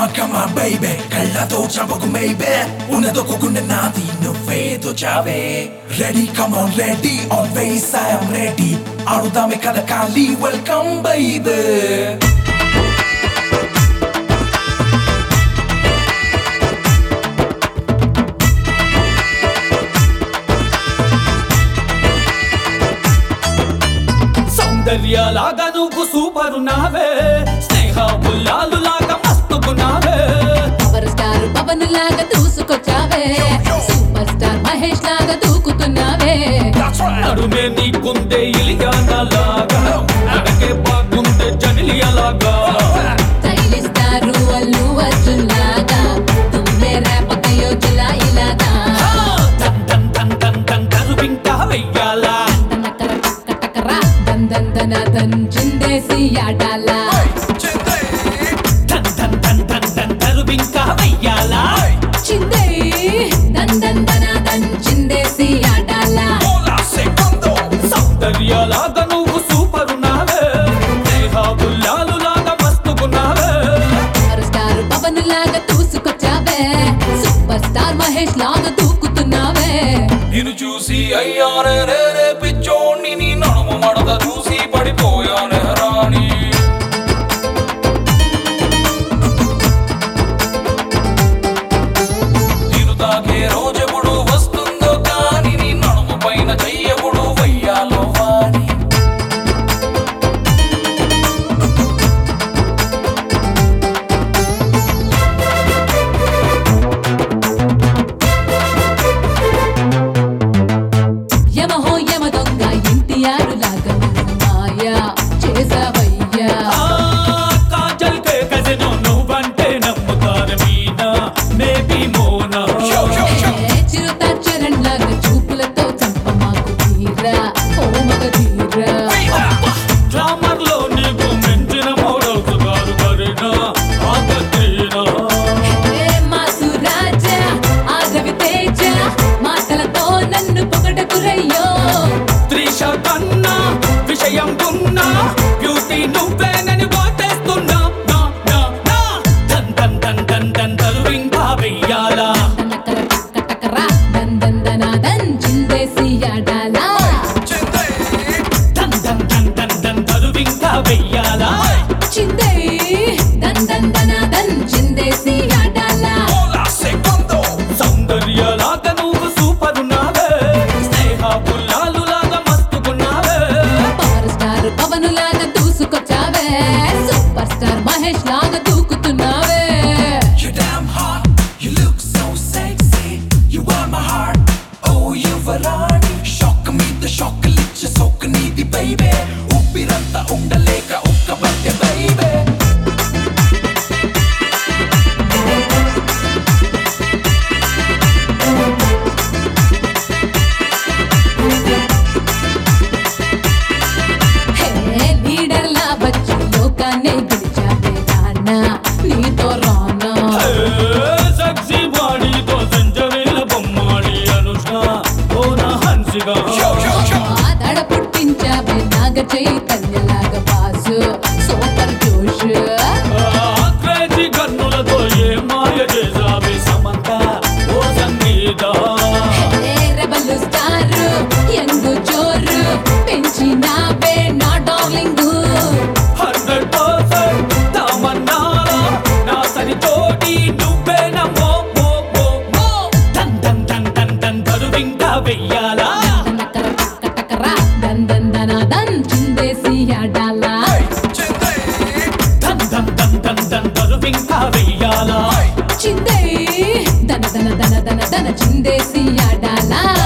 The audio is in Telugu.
కమా కమా బైబే కళ్ళతో చంపకు మేబే ఉన్నదొక్కకుండా నాది నువ్వేదో చావే ready come on ready always I'm ready ఆడుదామే కదా ఖాళీ వెల్కమ్ బైబే సౌందర్యలాగా నువ్వు సూపర్ నావే స్నేహ ఉల్లాలు లాగా మస్తుకున్నావే పవర్ స్టార్ పవన్ లాగా దూసుకొచ్చావే సూపర్ స్టార్ మహేష్ లాగా దూకుతున్నావే That's right. నడుమే నీకుందే ఇలియానా లాగా నడకే బాగుందే జనిలియా లాగా స్టైలిస్తారు అల్లు అర్జున్ లాగా తుమ్మే రేపకయో జులాయి లాగా టన్ టన్ టన్ టన్ టన్ కరువింకా వెయ్యాలా టనకర టక్క టకరా దన్ దన్ దన దన్ చిందేసి ఆడాలా టన్ టన్ టన్ టన్ టన్ కరువింకా వెయ్యాలా చిందే దన్ దన్ దన దన్ చిందేసి ఆడాలా Hola, segundo. సౌందర్యలాగా నువ్వు సూపర్ నావే స్నేహ ఉల్లాలు లాగా మస్తుకున్నావే పవర్ స్టార్ పవన్ లాగా దూసుకొచ్చావే సూపర్ స్టార్ మహేష్ లాగా దూకుతున్నావే నిన్ను చూసి అయ్యానే రే పిచ్చోణ్ణి నీ నడుము మడత చూసి పడిపోయానే రాణి నేను తాకే రోజెప్పుడు వస్తుందో కానీ నీ నడుము పైన చెయ్యప్పుడు వయ్యాలో వాణి యమహో యమ దొంగ ఇంటియారు లాగా మాయా చేసావయ్యా ఆ కాజల్ కే కజినో నువ్వంటే నమ్ముతాను మీనా మేబీ మోనా ఏ చిరుత చరణ్ లాగా చూపులతో చంప మాకు తీరా ఓ మగ తీరా గ్లామర్ లో నీకు మించిన మోడల్స్ గారు కరీనా ఆగత్రీనా ఏ మాసు రాజా ఆ రవి తేజ మాటలతో నన్ను పొగడకురయ్యో త్రిష కన్నా విషయం ఉన్నా బ్యూటీ నువ్వేనని ఓటేస్తున్నా నా నా నా టన్ టన్ టన్ టన్ టన్ తరువింకా వెయ్యాలా టనకర టక్క టకరా దన్ దన్ దన దన్ చిందేసి ఆడాలా టన్ టన్ టన్ టన్ టన్ తరువింకా వెయ్యాలా చిందే దన్ దన్ దన దన్ చిందేసి ఆడాలా Hola, segundo. సౌందర్యలాగా నువ్వు సూపర్ ఉన్నావే స్నేహ పుల్లాలు లాగా మస్తుకున్నావే పవర్ స్టార్ పవన్ లాగా దూసుకొచ్చావే సూపర్ స్టార్ మహేష్ లాగా దూకుతున్నావే You're damn hot, you look so sexy. You are my heart, oh you Varani. Shock me the shock, లిచ్చ సోక్ నీది baby. ఊపిరంతా ఉండలేక ఉక్కబట్టే baby. హే లీడర్ లా వచ్చి లోకాన్ని గెలిచావే నాన్న నీతో రానా సక్సి బాడీతో సంచవేల బొమ్మాడి అనుష్క ఓనా హన్సిగా ఆ దడ పుట్టించావే నాగ చైతన్యలాగా బాసు సూపర్ జోష్ క్రేజీ కన్నులతో ఏ మాయ చేసావి సమంత ఓ Sangeetha hey rebel star young జోరు పెంచినావే నా డార్లింగ్ హండ్రెడ్ పర్సెంట్ తమన్నారా నా సరి తోటి నువ్వే నమ్మో మో మో మో టన్ టన్ టన్ టన్ టన్ తరువింకా వెయ్యాలా టనకర టక్క టకరా దన్ దన్ దన దన్ చిందేసి ఆడాలా టన్ టన్ టన్ టన్ టన్ తరువింకా వెయ్యాలా చిందే దన దన దన దన దన చిందేసి ఆడాలా